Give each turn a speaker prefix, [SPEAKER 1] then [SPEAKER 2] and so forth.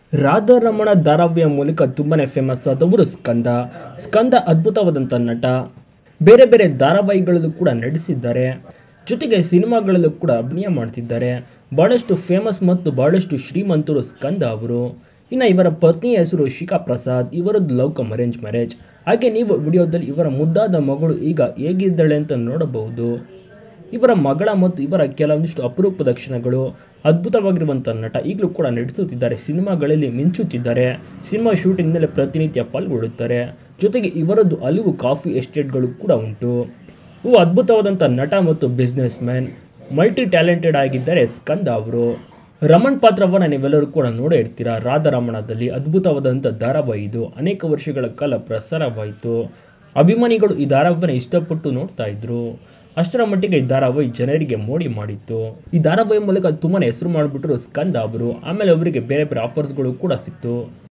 [SPEAKER 1] ರಾಧಾರಮಣ ಧಾರಾವಾಹಿಯ ಮೂಲಕ ತುಂಬಾನೇ ಫೇಮಸ್ ಆದವರು ಸ್ಕಂದ ಸ್ಕಂದ ಅದ್ಭುತವಾದಂಥ ನಟ ಬೇರೆ ಬೇರೆ ಧಾರಾವಾಹಿಗಳಲ್ಲೂ ಕೂಡ ನಟಿಸಿದ್ದಾರೆ ಜೊತೆಗೆ ಸಿನಿಮಾಗಳಲ್ಲೂ ಕೂಡ ಅಭಿನಯ ಮಾಡ್ತಿದ್ದಾರೆ ಬಹಳಷ್ಟು ಫೇಮಸ್ ಮತ್ತು ಬಹಳಷ್ಟು ಶ್ರೀಮಂತರು ಸ್ಕಂದ ಅವರು ಇನ್ನು ಇವರ ಪತ್ನಿಯ ಹೆಸರು ಶಿಖಾ ಪ್ರಸಾದ್ ಇವರದ್ದು ಲವ್ ಕಮ್ ಅರೇಂಜ್ ಮ್ಯಾರೇಜ್ ಹಾಗೆ ನೀವು ವಿಡಿಯೋದಲ್ಲಿ ಇವರ ಮುದ್ದಾದ ಮಗಳು ಈಗ ಹೇಗಿದ್ದಾಳೆ ಅಂತ ನೋಡಬಹುದು ಇವರ ಮಗಳ ಮತ್ತು ಇವರ ಕೆಲವೊಂದಿಷ್ಟು ಅಪರೂಪದ ಕ್ಷಣಗಳು ಅದ್ಭುತವಾಗಿರುವಂಥ ನಟ ಈಗಲೂ ಕೂಡ ನಟಿಸುತ್ತಿದ್ದಾರೆ ಸಿನಿಮಾಗಳಲ್ಲಿ ಮಿಂಚುತ್ತಿದ್ದಾರೆ ಸಿನಿಮಾ ಶೂಟಿಂಗ್ನಲ್ಲಿ ಪ್ರತಿನಿತ್ಯ ಪಾಲ್ಗೊಳ್ಳುತ್ತಾರೆ ಜೊತೆಗೆ ಇವರದ್ದು ಹಲವು ಕಾಫಿ ಎಸ್ಟೇಟ್ಗಳು ಕೂಡ ಉಂಟು ಇವು ಅದ್ಭುತವಾದಂಥ ನಟ ಮತ್ತು ಬಿಸ್ನೆಸ್ ಮ್ಯಾನ್ ಮಲ್ಟಿ ಟ್ಯಾಲೆಂಟೆಡ್ ಆಗಿದ್ದಾರೆ ಸ್ಕಂದ ಅವರು ರಮಣ್ ಪಾತ್ರವನ್ನು ನೀವೆಲ್ಲರೂ ಕೂಡ ನೋಡೇ ಇರ್ತೀರಾ ರಾಧಾರಮಣದಲ್ಲಿ ಅದ್ಭುತವಾದಂಥ ಧಾರಾವಾಹಿ ಇದು ಅನೇಕ ವರ್ಷಗಳ ಕಾಲ ಪ್ರಸಾರವಾಯಿತು ಅಭಿಮಾನಿಗಳು ಈ ಧಾರಾವಾಹಿನ ಇಷ್ಟಪಟ್ಟು ನೋಡ್ತಾ ಇದ್ರು ಅಷ್ಟರ ಮಟ್ಟಿಗೆ ಈ ಧಾರಾವಾಹಿ ಜನರಿಗೆ ಮೋಡಿ ಮಾಡಿತ್ತು ಈ ಧಾರಾವಾಹಿ ಮೂಲಕ ತುಂಬಾ ಹೆಸರು ಮಾಡಿಬಿಟ್ರು ಸ್ಕಂದ ಅವರು ಆಮೇಲೆ ಅವರಿಗೆ ಬೇರೆ ಬೇರೆ ಆಫರ್ಸ್ಗಳು ಕೂಡ ಸಿಕ್ತು